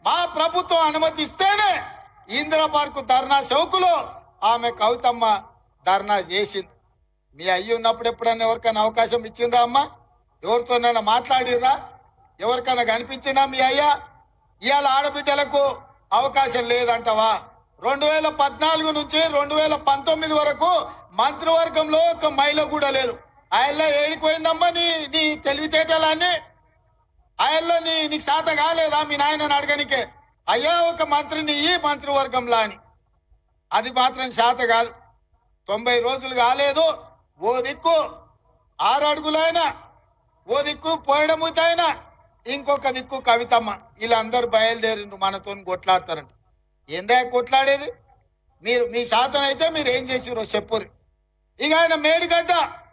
మా ప్రభుత్వం అనుమతిస్తేనే ఇందిరా పార్కు ధర్నా చౌకులో ఆమె కవితమ్మ ధర్నా చేసింది మీ అయ్యి ఉన్నప్పుడు ఎప్పుడైనా ఎవరికైనా అవకాశం ఇచ్చిండ్రా అమ్మా ఎవరితోనైనా మాట్లాడిర్రా ఎవరికైనా కనిపించినా మీ అయ్యా ఇవాళ ఆడబిడ్డలకు అవకాశం లేదంటవా రెండు వేల పద్నాలుగు నుంచి రెండు వేల పంతొమ్మిది వరకు మంత్రివర్గంలో ఒక మహిళ కూడా లేదు ఆయల్లో ఏడిపోయిందమ్మా నీ నీ తెలివితేటలన్నీ ఆయల్లో నీ నీకు శాత కాలేదా మీ నాయనని అడగనికే అయ్యా ఒక మంత్రిని ఈ మంత్రివర్గంలో అని అది మాత్రం శాత కాదు తొంభై రోజులు కాలేదు ఓ దిక్కు ఆరు అడుగులైనా ఓ దిక్కు పోయడముతైనా ఇంకొక దిక్కు కవితమ్మ వీళ్ళందరూ బయలుదేరిండు మనతో కొట్లాడతారంట ఏందా కొట్లాడేది మీరు మీ శాతం అయితే మీరు ఏం చేసిరో చెప్పురు ఇక ఆయన మేడిగడ్డ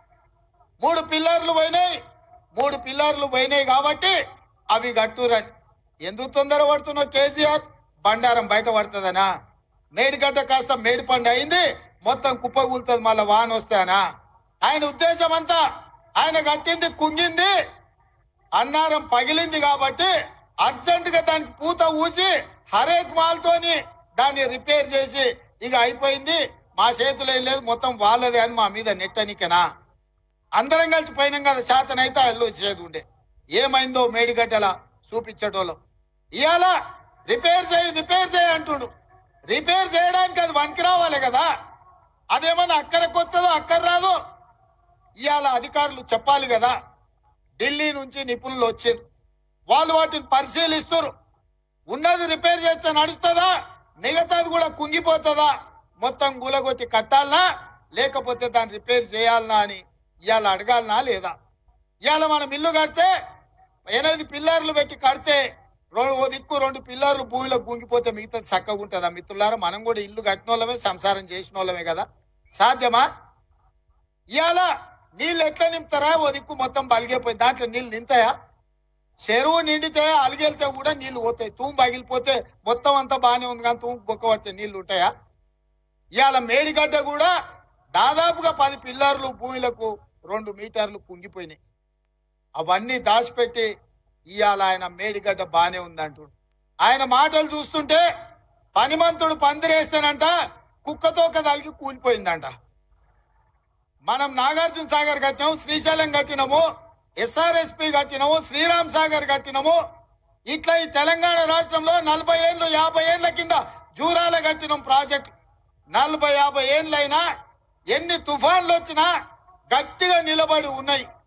మూడు పిల్లర్లు పోయినాయి మూడు పిల్లర్లు పోయినాయి కాబట్టి అవి గట్టురని ఎందుకు తొందర పడుతున్నావు కేసీఆర్ బండారం బయట పడుతుందనా మేడిగడ్డ కాస్త మేడిపండు అయింది మొత్తం కుప్పగూలుతుంది మళ్ళీ వాన వస్తానా ఆయన ఉద్దేశం అంతా ఆయన కట్టింది కుంగింది అన్నారం పగిలింది కాబట్టి అర్జెంట్ గా దానికి పూత ఊసి హరేక్ మాల్తోని దాన్ని రిపేర్ చేసి ఇక అయిపోయింది మా చేతిలో ఏం లేదు మొత్తం వాళ్ళదే అని మా మీద నెట్టనికనా అందరం కలిసి పోయినాం కదా శాతనైతే అల్లు వచ్చేది ఉండే ఏమైందో మేడిగడ్డల చూపించటోళ్ళం ఇవాళ రిపేర్ చేయి రిపేర్ చేయి అంటుడు రిపేర్ చేయడానికి అది వనికి రావాలి కదా అదేమన్నా అక్కర కొత్తదో అక్కర రాదు ఇవాళ అధికారులు చెప్పాలి కదా ఢిల్లీ నుంచి నిపుణులు వచ్చారు వాళ్ళు వాటిని పరిశీలిస్తారు ఉన్నది రిపేర్ చేస్తే నడుస్తుందా మిగతాది కూడా కుంగిపోతుందా మొత్తం గులగొట్టి కట్టాలనా లేకపోతే దాన్ని రిపేర్ చేయాలనా అని ఇవాళ అడగాలనా లేదా ఇవాళ మనం ఇల్లు కడితే ఎనిమిది పిల్లర్లు పెట్టి కడితే రో- ఓ దిక్కు రెండు పిల్లర్లు భూమిలో గుంగిపోతే మిగతాది చక్కగా ఉంటుందా మిత్రులారా మనం కూడా ఇల్లు కట్టిన వాళ్ళమే సంసారం చేసిన వాళ్ళమే కదా సాధ్యమా ఇవాళ నీళ్ళు ఎట్లా నింపుతారా ఓ దిక్కు మొత్తం బలిగిపోయి దాంట్లో నీళ్ళు నింతాయా చెరువు నిండితే అలిగెళ్తే కూడా నీళ్లు పోతాయి తూము పగిలిపోతే మొత్తం అంతా బాగానే ఉంది కానీ తూము బొక్క పడితే నీళ్లు ఉంటాయా ఇవాళ మేడిగడ్డ కూడా దాదాపుగా పది పిల్లర్లు భూమిలకు రెండు మీటర్లు కుంగిపోయినాయి అవన్నీ దాచిపెట్టి ఇవాళ ఆయన మేడిగడ్డ బాగానే ఉందంటుండు ఆయన మాటలు చూస్తుంటే పనిమంతుడు పందిరేస్తేనంట కుక్కతో కదలికి కూలిపోయిందంట మనం నాగార్జున సాగర్ కట్టినాము శ్రీశైలం కట్టినాము ఎస్ఆర్ఎస్పి కట్టినాము శ్రీరామ్ సాగర్ కట్టినాము ఇట్లా ఈ తెలంగాణ రాష్ట్రంలో నలభై ఏళ్ళు యాభై ఏళ్ల కింద జూరాల కట్టినాం ప్రాజెక్ట్ నలభై యాభై ఏళ్ళైనా ఎన్ని తుఫాన్లు వచ్చినా గట్టిగా నిలబడి ఉన్నాయి